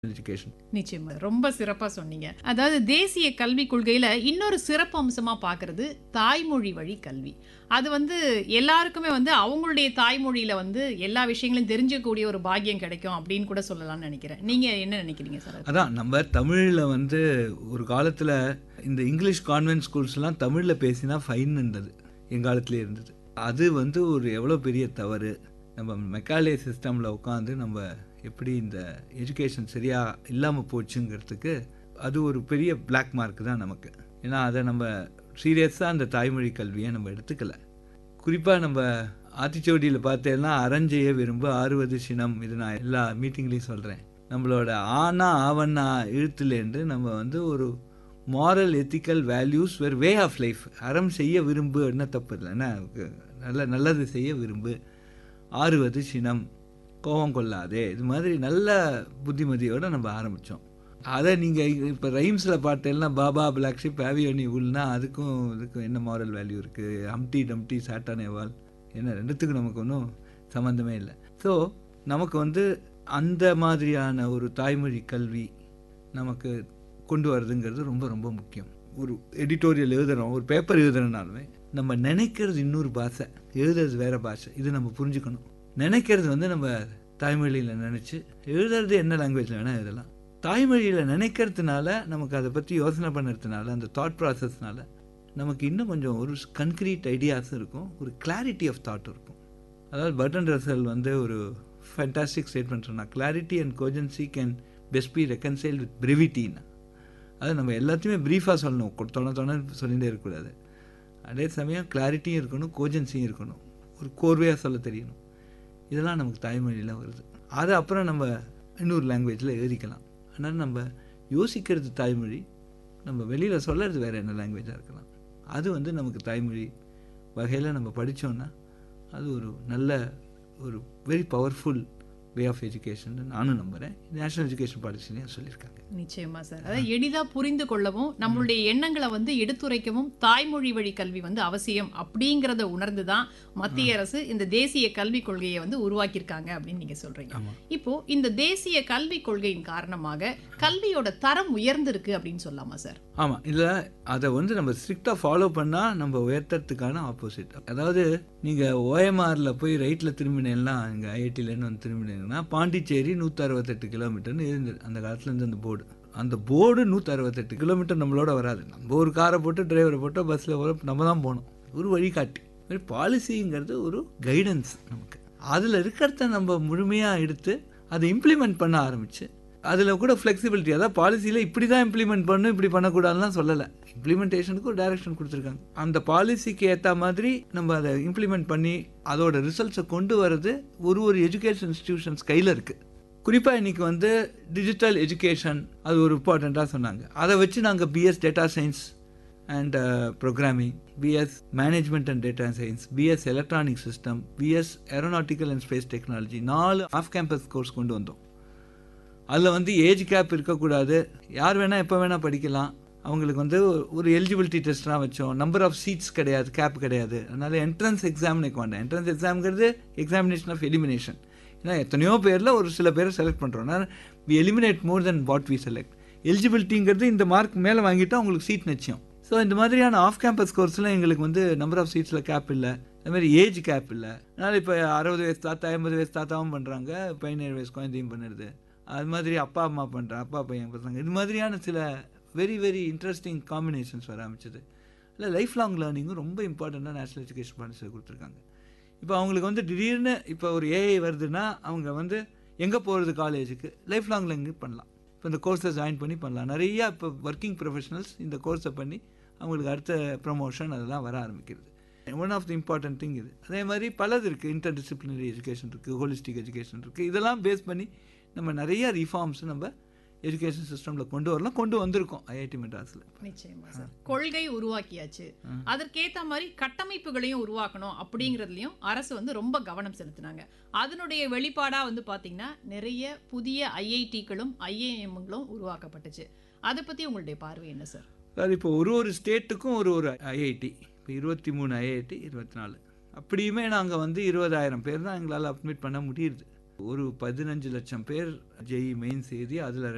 education நிச்சயமா ரொம்ப சிறப்பா சொன்னீங்க அதாவது தேசிய கல்விக் கொள்கையில இன்னொரு சிறப்பு அம்சமா பார்க்கிறது தாய்மொழி வழி கல்வி அது வந்து எல்லாருக்குமே வந்து அவங்களுடைய தாய்மொழியில வந்து எல்லா விஷயங்களையும் தெரிஞ்சக்கூடிய ஒரு பாக்கியம் கிடைக்கும் அப்படின்னு கூட சொல்லலாம்னு நினைக்கிறேன் நீங்க என்ன நினைக்கிறீங்க சார் அதான் நம்ம தமிழில் வந்து ஒரு காலத்தில் இந்த இங்கிலீஷ் கான்வென்ட் ஸ்கூல்ஸ்லாம் தமிழில் பேசினா ஃபைன் இருந்தது எங்காலத்துலேயே இருந்தது அது வந்து ஒரு எவ்வளோ பெரிய தவறு நம்ம மெக்காலே சிஸ்டமில் உட்காந்து நம்ம எப்படி இந்த எஜுகேஷன் சரியாக இல்லாமல் போச்சுங்கிறதுக்கு அது ஒரு பெரிய பிளாக் மார்க் தான் நமக்கு ஏன்னா அதை நம்ம சீரியஸாக அந்த தாய்மொழி கல்வியை நம்ம எடுத்துக்கல குறிப்பாக நம்ம ஆத்திச்சோடியில் பார்த்தேன்னா அறஞ்செய்ய விரும்பு ஆறுவது சினம் இது நான் எல்லா மீட்டிங்லேயும் சொல்கிறேன் நம்மளோட ஆனா ஆவண்ணா எழுத்துலேருந்து நம்ம வந்து ஒரு மாரல் எத்திக்கல் வேல்யூஸ் வேறு வே ஆஃப் லைஃப் அறம் செய்ய விரும்பு என்ன தப்பு இல்லை என்ன நல்ல நல்லது செய்ய விரும்பு ஆறுவது சினம் கோபம் கொள்ளாதே இது மாதிரி நல்ல புத்திமதியோடு நம்ம ஆரம்பித்தோம் அதை நீங்கள் இப்போ ரைம்ஸில் பார்த்தேன்னா பாபா பிளாக் ஷிப் ஆவியோனி உள்னா அதுக்கும் இதுக்கும் என்ன மாரல் வேல்யூ இருக்குது ஹம்டி டம்டி சாட்டானேவால் என்ன ரெண்டுத்துக்கும் நமக்கு ஒன்றும் சம்மந்தமே இல்லை ஸோ நமக்கு வந்து அந்த மாதிரியான ஒரு தாய்மொழி கல்வி நமக்கு கொண்டு வரதுங்கிறது ரொம்ப ரொம்ப முக்கியம் ஒரு எடிட்டோரியல் எழுதுகிறோம் ஒரு பேப்பர் எழுதுறதுனாலுமே நம்ம நினைக்கிறது இன்னொரு பாஷை எழுதுறது வேற பாஷை இது நம்ம புரிஞ்சுக்கணும் நினைக்கிறது வந்து நம்ம தாய்மொழியில் நினச்சி எழுதுறது என்ன லாங்குவேஜில் வேணால் எழுதலாம் தாய்மொழியில் நினைக்கிறதுனால நமக்கு அதை பற்றி யோசனை பண்ணுறதுனால அந்த தாட் ப்ராசஸ்னால நமக்கு இன்னும் கொஞ்சம் ஒரு கன்க்ரீட் ஐடியாஸும் இருக்கும் ஒரு கிளாரிட்டி ஆஃப் தாட்டும் இருக்கும் அதாவது பட்டன் ரசல் வந்து ஒரு ஃபேண்டாஸ்டிக் ஸ்டேட்மெண்ட் சொன்னால் clarity and cogency can best be reconcile with பிரிவிட்டின்னா அது நம்ம எல்லாத்தையுமே ப்ரீஃபாக சொல்லணும் தொண தொண சொல்லிகிட்டே இருக்கக்கூடாது அதே சமயம் கிளாரிட்டியும் இருக்கணும் கோஜன்சியும் இருக்கணும் ஒரு கோர்வையாக சொல்ல தெரியணும் இதெல்லாம் நமக்கு தாய்மொழியில் வருது அது அப்புறம் நம்ம இன்னொரு லாங்குவேஜில் எழுதிக்கலாம் ஆனால் நம்ம யோசிக்கிறது தாய்மொழி நம்ம வெளியில் சொல்கிறது வேறு என்ன லாங்குவேஜாக இருக்கலாம் அது வந்து நமக்கு தாய்மொழி வகையில் நம்ம படித்தோன்னா அது ஒரு நல்ல ஒரு very powerful way of education நானும் நம்புகிறேன் நேஷனல் எஜுகேஷன் பாலிசிலையும் சொல்லியிருக்காங்க நிச்சயமா சார் அதாவது எளிதா புரிந்து கொள்ளவும் நம்மளுடைய எண்ணங்களை வந்து எடுத்துரைக்கவும் தாய்மொழி வழி கல்வி வந்து அவசியம் அப்படிங்கறத உணர்ந்து தான் மத்திய அரசு இந்த தேசிய கல்விக் கொள்கையை வந்து உருவாக்கியிருக்காங்க அப்படின்னு நீங்க சொல்றீங்க ஆமாம் இப்போ இந்த தேசிய கல்விக் கொள்கையின் காரணமாக கல்வியோட தரம் உயர்ந்திருக்கு அப்படின்னு சொல்லலாமா சார் ஆமாம் இதில் அதை வந்து நம்ம ஸ்ட்ரிக்டாக ஃபாலோ பண்ணால் நம்ம உயர்த்தறதுக்கான ஆப்போசிட் அதாவது நீங்கள் ஓஎம்ஆரில் போய் ரைட்டில் திரும்பினேன்னா இங்கே ஐஐடியிலேருந்து வந்து திரும்பினீங்கன்னா பாண்டிச்சேரி நூற்றி அறுபத்தெட்டு கிலோமீட்டர்னு இருந்தது அந்த காலத்துலேருந்து அந்த போர்டு அந்த போர்டு நூற்றி அறுபத்தெட்டு கிலோமீட்டர் நம்மளோட வராது நம்ம ஒரு காரை போட்டு டிரைவரை போட்டு பஸ்ஸில் போகிற நம்ம தான் போகணும் ஒரு வழிகாட்டி மாதிரி பாலிசிங்கிறது ஒரு கைடன்ஸ் நமக்கு அதில் இருக்கிறத நம்ம முழுமையாக எடுத்து அதை இம்ப்ளிமெண்ட் பண்ண ஆரம்பித்து அதில் கூட ஃப்ளெக்சிபிலிட்டி அதாவது பாலிசியில் இப்படி தான் இம்ப்ளிமெண்ட் பண்ணணும் இப்படி பண்ணக்கூடாதுலாம் சொல்லலை இம்ப்ளிமெண்டேஷனுக்கு ஒரு டைரக்ஷன் கொடுத்துருக்காங்க அந்த பாலிசிக்கு ஏற்ற மாதிரி நம்ம அதை இம்ப்ளிமெண்ட் பண்ணி அதோட ரிசல்ட்ஸை கொண்டு வர்றது ஒரு ஒரு எஜுகேஷன் இன்ஸ்டிடியூஷன்ஸ் கையில் இருக்குது குறிப்பாக இன்றைக்கி வந்து டிஜிட்டல் எஜுகேஷன் அது ஒரு இம்பார்ட்டண்ட்டாக சொன்னாங்க அதை வச்சு நாங்கள் BS data science and programming BS management and data science BS electronic system BS aeronautical and space technology நாலு ஆஃப் கேம்பஸ் கோர்ஸ் கொண்டு வந்தோம் அதில் வந்து ஏஜ் கேப் இருக்கக்கூடாது யார் வேணால் எப்போ வேணால் படிக்கலாம் அவங்களுக்கு வந்து ஒரு எலிஜிபிலிட்டி டெஸ்ட்லாம் வச்சோம் நம்பர் ஆஃப் சீட்ஸ் கிடையாது கேப் கிடையாது அதனால் என்ட்ரன்ஸ் எக்ஸாம் நிற்க வேண்டாம் என்ட்ரன்ஸ் எக்ஸாம்ங்கிறது எக்ஸாமினேஷன் ஆஃப் எலிமினேஷன் ஏன்னா எத்தனையோ பேரில் ஒரு சில பேரை செலக்ட் பண்ணுறோம் we eliminate more then what we select எலிஜிபிலிட்டிங்கிறது இந்த மார்க் மேலே வாங்கிட்டா உங்களுக்கு சீட் நிச்சயம் ஸோ இந்த மாதிரியான ஆஃப் கேம்பஸ் கோர்ஸில் எங்களுக்கு வந்து நம்பர் ஆஃப் சீட்ஸில் கேப் இல்லை அது மாதிரி ஏஜ் கேப் இல்லை அதனால் இப்போ அறுபது வயசு தாத்தா ஐம்பது வயசு தாத்தாவும் பண்ணுறாங்க பதினேழு வயசு குழந்தையும் பண்ணுறது அது மாதிரி அப்பா அம்மா பண்ணுறேன் அப்பா பையன் பசங்க இது மாதிரியான சில வெரி வெரி இன்ட்ரெஸ்டிங் காம்பினேஷன்ஸ் வர ஆரம்பிச்சது இல்லை லைஃப் லாங் லேர்னிங்கும் ரொம்ப இம்பார்ட்டண்ட்டாக நேஷனல் எஜுகேஷன் பாலிசியில் கொடுத்துருக்காங்க இப்போ அவங்களுக்கு வந்து திடீர்னு இப்போ ஒரு ஏஐ வருதுன்னா அவங்க வந்து எங்கே போகிறது காலேஜுக்கு லைஃப் லாங் லேர்னிங் பண்ணலாம் இப்போ இந்த கோர்ஸை ஜாயின் பண்ணி பண்ணலாம் நிறையா இப்போ ஒர்க்கிங் ப்ரொஃபஷனல்ஸ் இந்த கோர்ஸை பண்ணி அவங்களுக்கு அடுத்த ப்ரமோஷன் அதெல்லாம் வர ஆரம்பிக்கிறது one of the important thing இது அதே மாதிரி பலது இருக்குது இன்டர் டிசிப்ளினரி எஜுகேஷன் இருக்குது ஹோலிஸ்டிக் எஜுகேஷன் இருக்குது இதெல்லாம் பேஸ் பண்ணி நம்ம நிறைய ரிஃபார்ம்ஸ் நம்ம எஜுகேஷன் சிஸ்டமில் கொண்டு வரலாம் கொண்டு வந்திருக்கோம் ஐஐடி மெட்ராஸில் நிச்சயமா சார் கொள்கை உருவாக்கியாச்சு அதற்கேத்த மாதிரி கட்டமைப்புகளையும் உருவாக்கணும் அப்படிங்கறதுலயும் அரசு வந்து ரொம்ப கவனம் செலுத்தினாங்க அதனுடைய வெளிப்பாடா வந்து பாத்தீங்கன்னா நிறைய புதிய ஐஐடிகளும் ஐஏஎம்களும் உருவாக்கப்பட்டுச்சு அதை பத்தி உங்களுடைய பார்வை என்ன சார் அதாவது இப்போ ஒரு ஒரு ஸ்டேட்டுக்கும் ஒரு ஒரு ஐஐடி இப்போ இருபத்தி மூணு ஐஐடி இருபத்தி நாலு அப்படியுமே நாங்கள் வந்து இருபதாயிரம் பேர் தான் எங்களால் அட்மிட் பண்ண முடியுது ஒரு பதினஞ்சு லட்சம் பேர் ஜெய் மெயின்ஸ் எழுதி அதில்